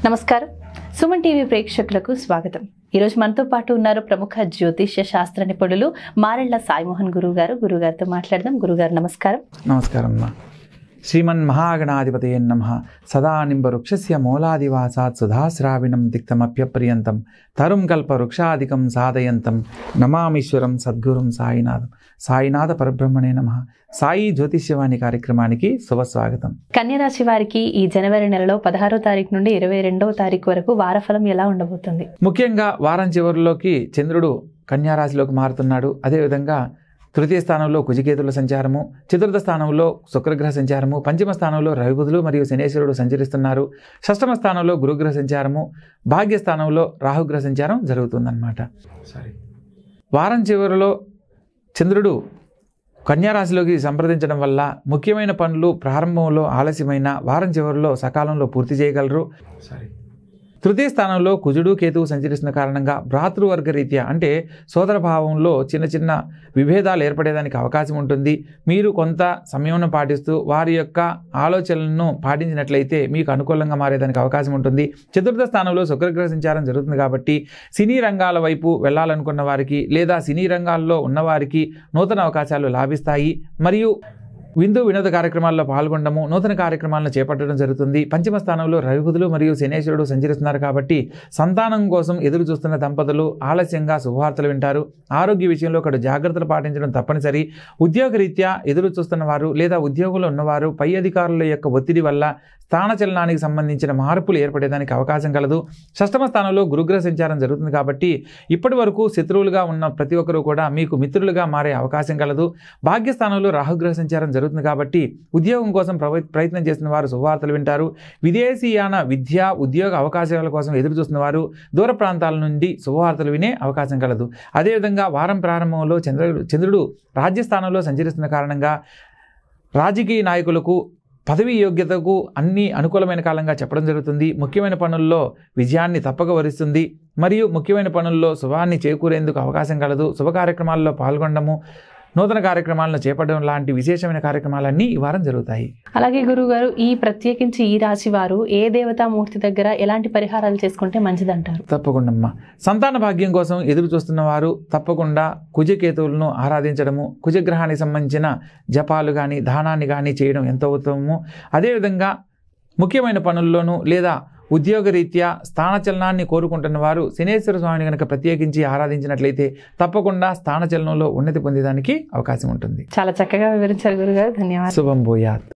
నమస్కారం సుమన్ టీవీ ప్రేక్షకులకు స్వాగతం ఈరోజు మనతో పాటు ఉన్నారు ప్రముఖ జ్యోతిష్య శాస్త్ర నిపుణులు మారెళ్ల సాయిమోహన్ గురువు గారు గురుగారితో మాట్లాడదాం గురుగారు నమస్కారం నమస్కారం అమ్మా శ్రీమన్ మహాగణాధిపతయ నమ సదా నింబవృక్షస్య మూలాదివాసాత్ సుధాశ్రావిణం దిక్తమప్యప్రియంతం తరుం కల్ప వృక్షాదికం సాధయంతం నమామీశ్వరం సద్గురుం సాయినాథం సాయినాథ పరబ్రహ్మణే నమ సాయి జ్యోతిష్యవాణి కార్యక్రమానికి శుభస్వాగతం కన్యరాశి వారికి ఈ జనవరి నెలలో పదహారో తారీఖు నుండి ఇరవై రెండవ తారీఖు వరకు వారఫలం ఎలా ఉండబోతుంది ముఖ్యంగా వారం చివరిలోకి చంద్రుడు కన్యారాశిలోకి మారుతున్నాడు అదేవిధంగా తృతీయ స్థానంలో కుజికేతుల సంచారము చతుర్థ స్థానంలో శుక్రగ్రహ సంచారము పంచమ స్థానంలో రవిబుధులు మరియు శనేశ్వరుడు సంచరిస్తున్నారు షష్టమ స్థానంలో గురుగ్రహ సంచారము భాగ్యస్థానంలో రాహుగ్రహ సంచారం జరుగుతుందన్నమాట సారీ వారం చివరిలో చంద్రుడు కన్యారాశిలోకి సంప్రదించడం వల్ల ముఖ్యమైన పనులు ప్రారంభంలో ఆలస్యమైన వారం చివరిలో సకాలంలో పూర్తి చేయగలరు సారీ తృతీయ స్థానంలో కుజుడు కేతువు సంచరిస్తున్న కారణంగా భ్రాతృవర్గ రీత్యా అంటే సోదర భావంలో చిన్న చిన్న విభేదాలు ఏర్పడేదానికి అవకాశం ఉంటుంది మీరు కొంత సమయం పాటిస్తూ వారి యొక్క ఆలోచనలను పాటించినట్లయితే మీకు అనుకూలంగా మారేదానికి అవకాశం ఉంటుంది చతుర్థ స్థానంలో శుక్రగ్రహ సంచారం జరుగుతుంది కాబట్టి సినీ రంగాల వైపు వెళ్ళాలనుకున్న వారికి లేదా సినీ రంగాల్లో ఉన్నవారికి నూతన అవకాశాలు లాభిస్తాయి మరియు విందు వినోద కార్యక్రమాల్లో పాల్గొనడము నూతన కార్యక్రమాలను చేపట్టడం జరుగుతుంది పంచమ స్థానంలో రవిబుధులు మరియు శనేశ్వరుడు సంచరిస్తున్నారు కాబట్టి సంతానం కోసం ఎదురు చూస్తున్న దంపతులు ఆలస్యంగా శుభవార్తలు వింటారు ఆరోగ్య విషయంలో ఒకటి జాగ్రత్తలు పాటించడం తప్పనిసరి ఉద్యోగరీత్యా ఎదురు చూస్తున్న వారు లేదా ఉద్యోగంలో ఉన్నవారు పై అధికారుల యొక్క ఒత్తిడి వల్ల స్థానచలనానికి సంబంధించిన మార్పులు ఏర్పడేదానికి అవకాశం కలదు షష్టమ స్థానంలో గురుగ్రహ సంచారం జరుగుతుంది కాబట్టి ఇప్పటి వరకు శత్రువులుగా ఉన్న ప్రతి ఒక్కరూ కూడా మీకు మిత్రులుగా మారే అవకాశం కలదు భాగ్యస్థానంలో రాహుగ్రహ సంచారం జరుగుతుంది కాబట్టి ఉద్యోగం కోసం ప్రవ- ప్రయత్నం చేస్తున్న వారు శుభవార్తలు వింటారు విదేశీయాన విద్య ఉద్యోగ అవకాశాల కోసం ఎదురు చూస్తున్న వారు దూర ప్రాంతాల నుండి శుభవార్తలు వినే అవకాశం కలదు అదేవిధంగా వారం ప్రారంభంలో చంద్రుడు చంద్రుడు రాజ్యస్థానంలో సంచరిస్తున్న కారణంగా రాజకీయ నాయకులకు పదవి యోగ్యతకు అన్ని అనుకూలమైన కాలంగా చెప్పడం జరుగుతుంది ముఖ్యమైన పనుల్లో విజయాన్ని తప్పక వరిస్తుంది మరియు ముఖ్యమైన పనుల్లో శుభాన్ని చేకూరేందుకు అవకాశం కలదు శుభ కార్యక్రమాల్లో పాల్గొనడము నూతన కార్యక్రమాలను చేపట్టడం లాంటి విశేషమైన కార్యక్రమాలన్నీ ఈ వారం జరుగుతాయి అలాగే గురువు గారు ఈ ప్రత్యేకించి ఈ రాశి వారు ఏ దేవతామూర్తి దగ్గర ఎలాంటి పరిహారాలు చేసుకుంటే మంచిదంటారు తప్పకుండా అమ్మా సంతాన భాగ్యం కోసం ఎదురు చూస్తున్న వారు తప్పకుండా కుజకేతువులను ఆరాధించడము కుజగ్రహానికి సంబంధించిన జపాలు కానీ దానాన్ని కానీ చేయడం ఎంతో ఉత్తమము అదేవిధంగా ముఖ్యమైన పనుల్లోనూ లేదా ఉద్యోగరీత్యా స్థానచలనాన్ని కోరుకుంటున్న వారు శనేశ్వర స్వామిని కనుక ప్రత్యేకించి ఆరాధించినట్లయితే తప్పకుండా స్థానచలనంలో ఉన్నతి పొందేదానికి అవకాశం ఉంటుంది చాలా చక్కగా వివరించారు గురుగారు ధన్యవాదాలు శుభం భూయాత్